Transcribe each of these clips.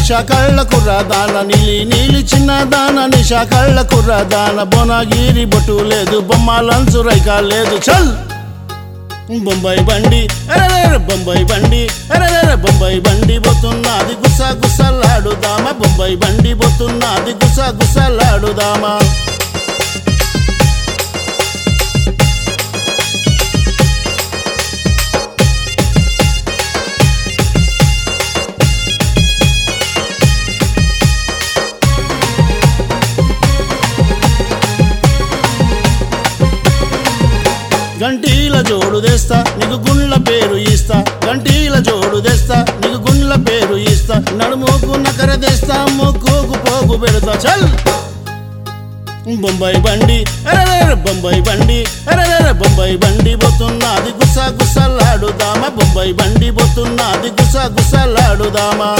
నిషా కళ్ళ కుర్రదాన నీలి నీలి చిన్న దాన నిషా కళ్ళ కుర్రదాన బొనగిరి బొట్టు లేదు బొమ్మ లంచు రైకా లేదు చల్ బొంబాయి బండి అరెరే బొంబాయి బండి అరెరే బొంబాయి బండి పోతున్నది గుస గుసలాడుదామా బొంబాయి బండి పోతున్నది గుస గుసలాడుదామా గంటీల జోడు తెస్తా నీకు గుండ్ల పేరు ఇస్తా గంటీల జోడు తెస్తా నీకు గుండ్ల పేరు ఇస్తా నడుముకు నకర తెస్తా ముక్కుకు పోగు పెడతా చల్ బొంబాయి బండి అరెరే బొంబాయి బండి అరెరే బొంబాయి బండి పోతున్నది గుస గుసలాడుదామా బొంబాయి బండి పోతున్నది గుస గుసలాడుదామా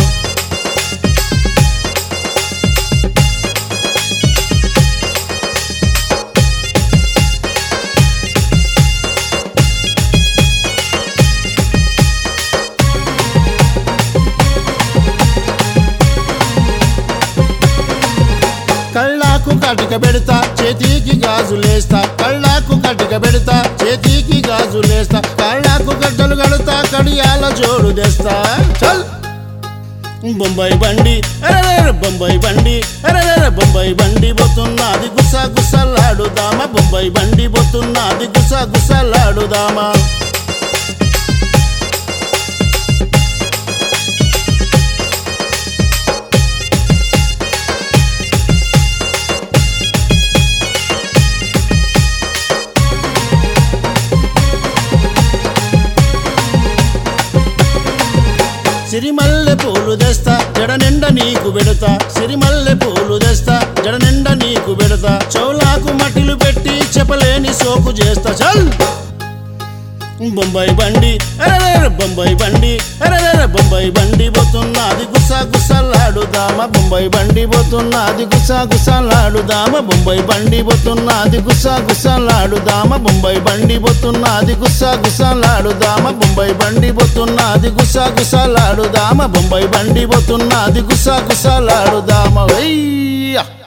కళ్ళాకు కటిక పెడతా చేతికి గాజులేస్తా కళ్ళాకు కటిక పెడతా చేతికి గాజులేస్తా కళ్ళాకు గడ్డలు కడతా కడియాల జోడు తెస్తా చల్ బొంబాయి బండి అరెరే బొంబాయి బండి అరెరే బొంబాయి బండి పోతున్నది గుస గుసలాడుదామా బొంబాయి బండి పోతున్నది గుస గుసలాడుదామా సిరిమల్లె పూలు తెస్తా జడ నిండా నీకు పెడతా సిరిమల్లె పూలు తెస్తా జడ నిండా నీకు పెడతా చౌలాకు మట్టిలు పెట్టి చెప్పలేని సోకు చేస్తా చల్ బొంబాయి బండి అరెరే బొంబాయి బండి అరెరే బొంబాయి బండి పోతున్నది గుస గుసలాడుదామా బొంబాయి బండి పోతున్నది గుస గుసలాడుదామా బొంబాయి బండి పోతున్నది గుస గుసలాడుదామా బొంబాయి బండి పోతున్నది గుస గుసలాడుదామా బొంబాయి బండి పోతున్నది గుస గుసలాడుదామా బొంబాయి బండి పోతున్నది గుస గుసలాడుదామా వెయ్య